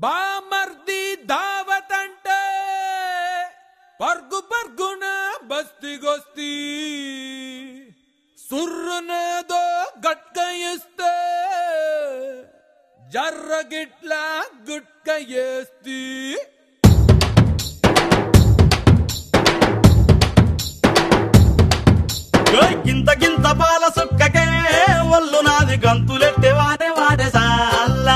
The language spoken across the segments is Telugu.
బామర్ది దావత్ అంటే పర్గు పర్గున బస్తిగొస్తి సుర్రునేదో గట్క ఇస్తే జర్ర గిట్ల గుట్క ఏస్తి ఓయ్ గింత గింత పాల సుక్కకే ఒళ్ళు నాది గంతులెట్టే వాడే వాడే సాల్లా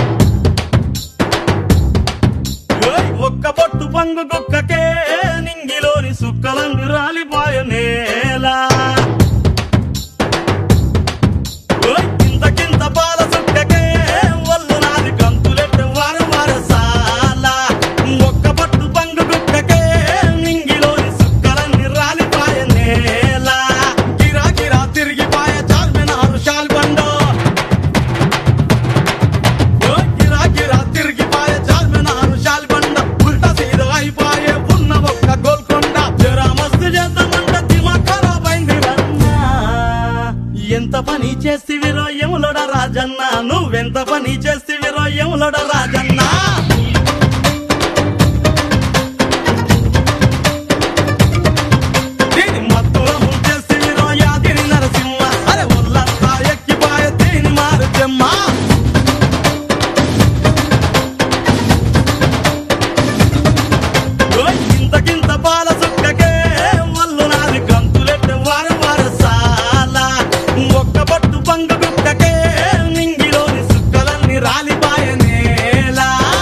ఓయ్ ఒక్క పొట్టు పంగు కుక్కకే నింగిలోని సుక్కలందు రాలిపోయే నేల ఓయ్ గింత గింత పాల సుక్కకే ఒళ్ళు నాది గంతులెట్టే వాడే వాడే సాల్లా ఒక్క పొట్టు పంగు కుక్కకే నింగిలోని సుక్కలన్నీ రాలిపోయే నేల గిరా గిరా తిరిగిపాయ చార్మినారు షాల్బండో ఓయ్ గిరా గిరా తిరిగిపాయ చార్మినారు షాల్బండ ఉల్టా సీదా అయిపోయే ఉన్న ఒక్క గోల్కొండ జరా మస్తు చేద్దామంట దిమాగ్ ఖరాబ్ అయింది రన్నా ఎంత పని చేస్తివిరో ఎములొడ రాజన్న నువ్వెంత పని చేస్తివిరో ఎములొడ రాజన్న దీని మత్తులో ముంచేస్తివిరో యాదిరి నరసింహ అరే ఒళ్ళంతా ఎక్కిపాయ దీని మారు చెమ్మ ఓయ్ ఇంతకింత పాల సుక్కకే వల్లు నాది గంతులెట్ట వార వార సాల ఒక్క పట్టు పంగు గుక్కకే నింగిలోని సుక్కలన్నీ రాలిపాయ నేల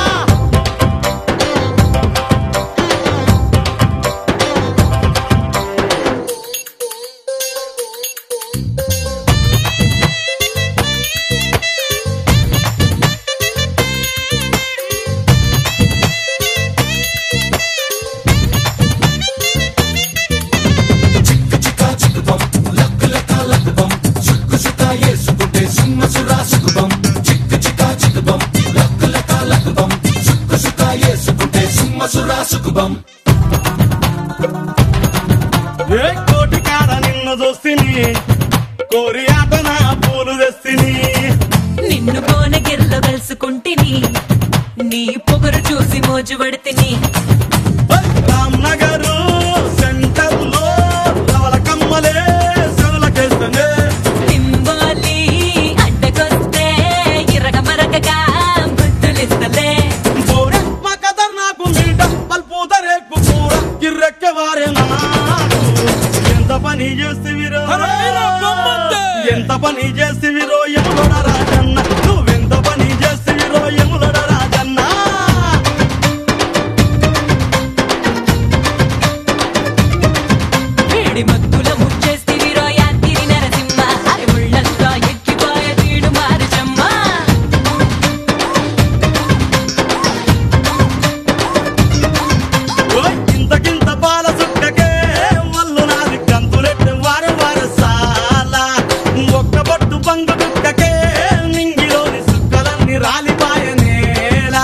ఏ కోటి కాడ నిన్ను చూస్తిని కోరి ఆట నా పూలు తెస్తిని నిన్ను కోనగిరిలో కలుసుకుంటిని నీ పొగరు చూసి మోజు పడితిని రామ్ నగరు సెంటర్ లో రవల కమ్మలే సెవలకేస్తనే నింబాలి అడ్డకొస్తే ఇరగ మరగగా బుద్ధులిస్తలే పూర మా కదర్ నాకు మీట పల్పూతరేకు పూర కిర్రెక్కె వారే నాకు ఎంత పని చేస్తివిరో అరే మీరా గమ్మత్తు! ఎంత పని చేస్తివిరో ఎములడ రాజన్న నువ్వెంత పని చేస్తివిరో ఎములడ రాజన్న వేడి మత్తుల ముచ్చేస్తివిరో యాత్రి నరసింహ అరే ముళ్ళంతా ఎక్కిపోయే తీడు మారుచమ్మ ఓయ్ ఇంతకింత పాల సుక్కకే వల్లు నాది కంతులెట్టు వార వార సాల ఒక్క బొట్టు పంగు కుక్కకే నింగిలోని సుక్కలన్నీ రాలిపాయ నేల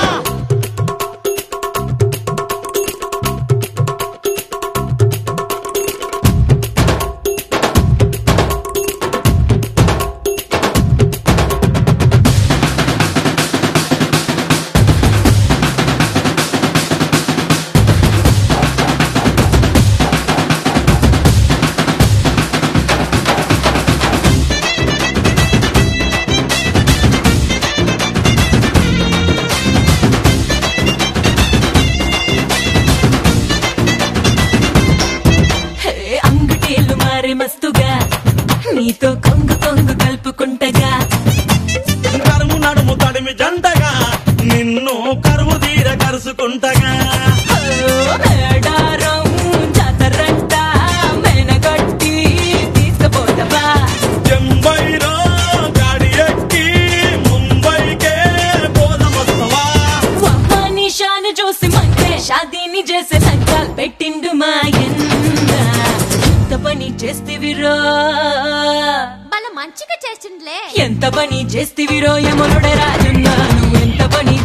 హే, అంగుటీలు మారే మస్తుగా నీతో కొంగు కొంగు కలుపుకుంటగా కరుము నడుము తడిమి జంటగా నిన్ను కరువు తీర కరుసుకుంటగా ఓ, మేడారం జాతరంట మెనగొట్టి తీసుకుపోతావా చెంబైలో గాడి ఎక్కి ముంబైకే పోదమొస్తవా నిషాను చూసి మంటే షాదీని చేసే సంకాల్ పెట్టిండు మా ఎన్న ఎంత పని చేస్తివిరో వాళ్ళ మంచిగా చేసిండ్లే ఎంత పని చేస్తివిరో యమునుడ రాజున్నా నువ్వు ఎంత పని